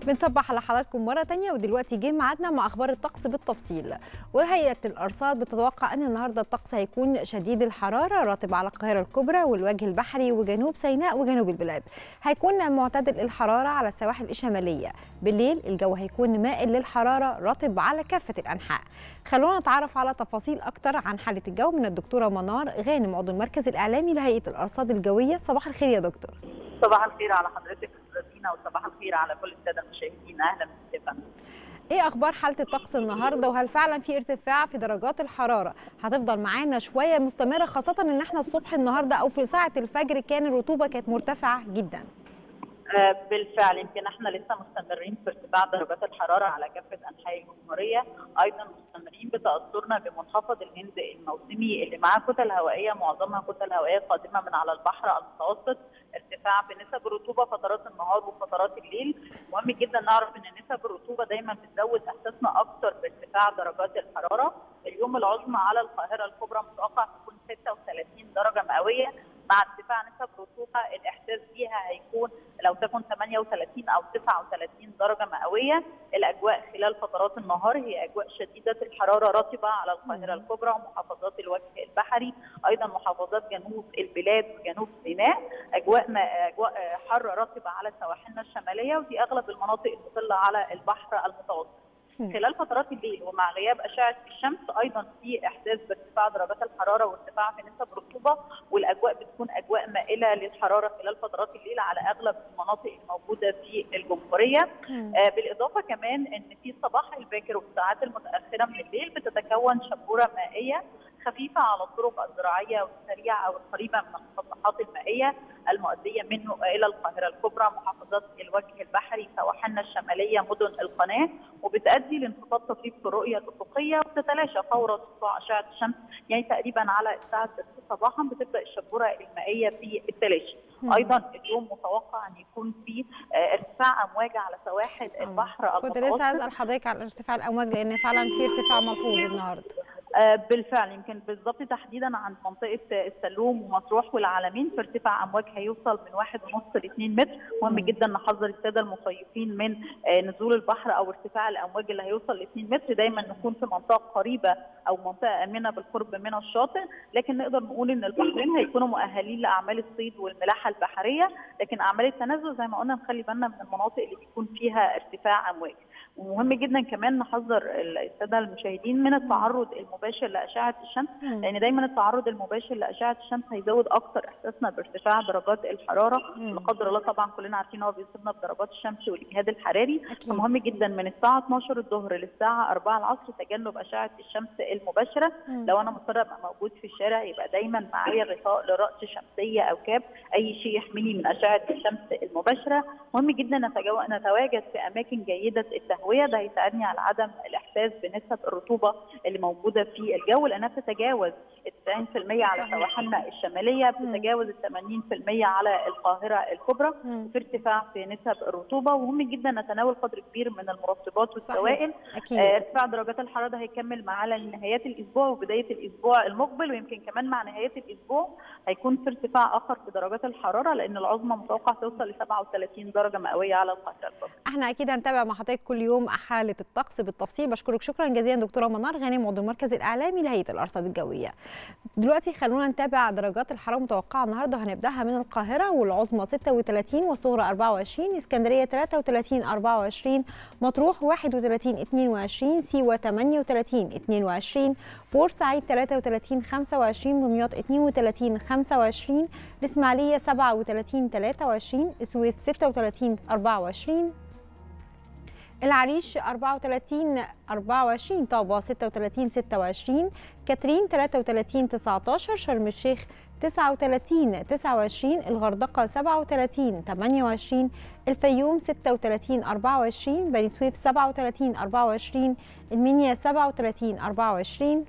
بنصبح على حضراتكم مرة تانية ودلوقتي جه ميعادنا مع أخبار الطقس بالتفصيل وهيئة الأرصاد بتتوقع أن النهاردة الطقس هيكون شديد الحرارة راتب على القاهرة الكبرى والوجه البحري وجنوب سيناء وجنوب البلاد هيكون معتدل الحرارة على السواحل الشمالية بالليل الجو هيكون مائل للحرارة راتب على كافة الأنحاء خلونا نتعرف على تفاصيل أكتر عن حالة الجو من الدكتورة منار غانم عضو المركز الإعلامي لهيئة الأرصاد الجوية صباح الخير يا دكتور صباح الخير على حضرتك استاذينا وصباح الخير على كل الساده المشاهدين اهلا بك ايه اخبار حاله الطقس النهارده وهل فعلا في ارتفاع في درجات الحراره هتفضل معانا شويه مستمره خاصه ان احنا الصبح النهارده او في ساعه الفجر كان الرطوبه كانت مرتفعه جدا بالفعل يمكن احنا لسه مستمرين في ارتفاع درجات الحراره على كافه انحاء الجمهوريه ايضا مستمرين بتاثرنا بمنخفض الهند الموسمي اللي معاه كتل هوائيه معظمها كتل هوائيه قادمه من على البحر المتوسط ارتفاع في نسب الرطوبه فترات النهار وفترات الليل مهم جدا نعرف ان نسب الرطوبه دايما بتزود احساسنا اكثر بارتفاع درجات الحراره اليوم العظمى على القاهره الكبرى متوقع تكون 36 درجه مئويه مع ارتفاع نسب رطوبه الاحساس بيها هيكون لو تكن 38 او 39 درجه مئويه الاجواء خلال فترات النهار هي اجواء شديده الحراره رطبه على القاهره الكبرى ومحافظات الوجه البحري ايضا محافظات جنوب البلاد وجنوب سيناء اجواء ما اجواء حر رطبه على سواحلنا الشماليه ودي اغلب المناطق المطله على البحر المتوسط خلال فترات الليل ومع غياب اشعه الشمس ايضا في احساس بارتفاع درجات الحراره وارتفاع في نسب الرطوبه والاجواء بتكون اجواء مائله للحراره خلال فترات الليل على اغلب المناطق الموجوده في الجمهوريه آه بالاضافه كمان ان في الصباح الباكر والساعات المتاخره من الليل بتتكون شبوره مائيه خفيفه على الطرق الزراعيه والسريعه او القريبه من المسطحات المائيه المؤديه منه الى القاهره الكبرى محافظات الوجه البحري سواحلنا الشماليه مدن القناه وبتؤدي لانخفاض طفيف في الرؤيه الافقيه وتتلاشى فور سطوع اشعه الشمس يعني تقريبا على الساعه 6 صباحا بتبدا الشبوره المائيه في التلاشي. ايضا اليوم متوقع ان يكون في ارتفاع امواج على سواحل البحر المتوسط كنت لسه هسال حضرتك على ارتفاع الامواج لان فعلا في ارتفاع ملحوظ النهارده. بالفعل يمكن بالضبط تحديدا عن منطقه السلوم ومطروح والعالمين في ارتفاع امواج هيوصل من واحد ونص ل 2 متر مهم جدا نحذر الساده المصيفين من نزول البحر او ارتفاع الامواج اللي هيوصل ل 2 متر دايما نكون في منطقه قريبه او منطقه امنه بالقرب من الشاطئ لكن نقدر نقول ان البحرين هيكونوا مؤهلين لاعمال الصيد والملاحه البحريه لكن اعمال التنزل زي ما قلنا نخلي بالنا من المناطق اللي بيكون فيها ارتفاع امواج ومهم جدا كمان نحذر الساده المشاهدين من التعرض المباشر لاشعه الشمس لان دايما التعرض المباشر لاشعه الشمس هيزود اكثر احساسنا بارتفاع درجات الحراره لا قدر الله طبعا كلنا عارفين هو بيصيبنا بضربات الشمس والاجهاد الحراري فمهم جدا من الساعه 12 الظهر للساعه 4 العصر تجنب اشعه الشمس المباشره مم. لو انا مضطره ابقى موجود في الشارع يبقى دايما معايا غطاء لراس شمسيه او كاب اي شيء يحميني من اشعه الشمس المباشره مهم جدا نتواجد في اماكن جيده التهويه ده هيساعدني على عدم الاحساس بنسب الرطوبه اللي موجوده في الجو لانها بتتجاوز ال 90% على سواحلنا الشماليه بتتجاوز ال 80% على القاهره الكبرى في ارتفاع في نسب الرطوبه ومهم جدا نتناول قدر كبير من المرطبات والسوائل آه ارتفاع درجات الحراره ده هيكمل معانا لنهايات الاسبوع وبدايه الاسبوع المقبل ويمكن كمان مع نهايه الاسبوع هيكون في ارتفاع اخر في درجات الحراره لان العظمى متوقع توصل ل 37 درجه مئويه على القاهره الكبرى. احنا اكيد هنتابع مع حضرتك كل يوم حاله الطقس بالتفصيل بشكرك شكرا جزيلا دكتوره منار غانم عضو المركز الاعلامي لهيئه الارصاد الجويه. دلوقتي خلونا نتابع درجات الحراره المتوقعه النهارده هنبداها من القاهره والعظمى 36 والصغرى 24 اسكندريه 33 24 مطروح 31 22 سيوه 38 22 بورسعيد 33 25 دمياط 32 25 الاسماعيليه 37 23 السويس 36 24 العريش 34 24 طابة 36 26 كاترين 33 19 شرم الشيخ 39 29 الغردقة 37 28 الفيوم 36 24 بني سويف 37 24 المنيا 37 24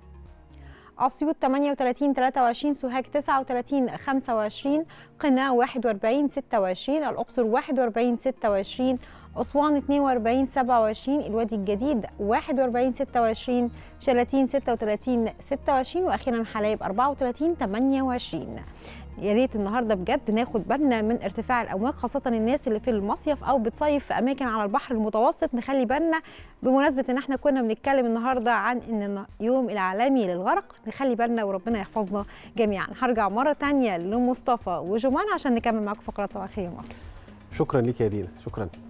أسيوط 38 23 سوهاج 39 25 قنا 41 26 الأقصر 41 26 أسوان 42 27 الوادي الجديد 41 26 شلاتين 36 26 وأخيرا حلايب 34 28 يا ريت النهارده بجد ناخد بالنا من ارتفاع الامواج خاصه الناس اللي في المصيف او بتصيف في اماكن على البحر المتوسط نخلي بالنا بمناسبه ان احنا كنا بنتكلم النهارده عن ان يوم العالمي للغرق نخلي بالنا وربنا يحفظنا جميعا هرجع مره تانية لمصطفى وجمان عشان نكمل معاكم فقرات صباح الخير يا مصر شكرا ليك يا دينا شكرا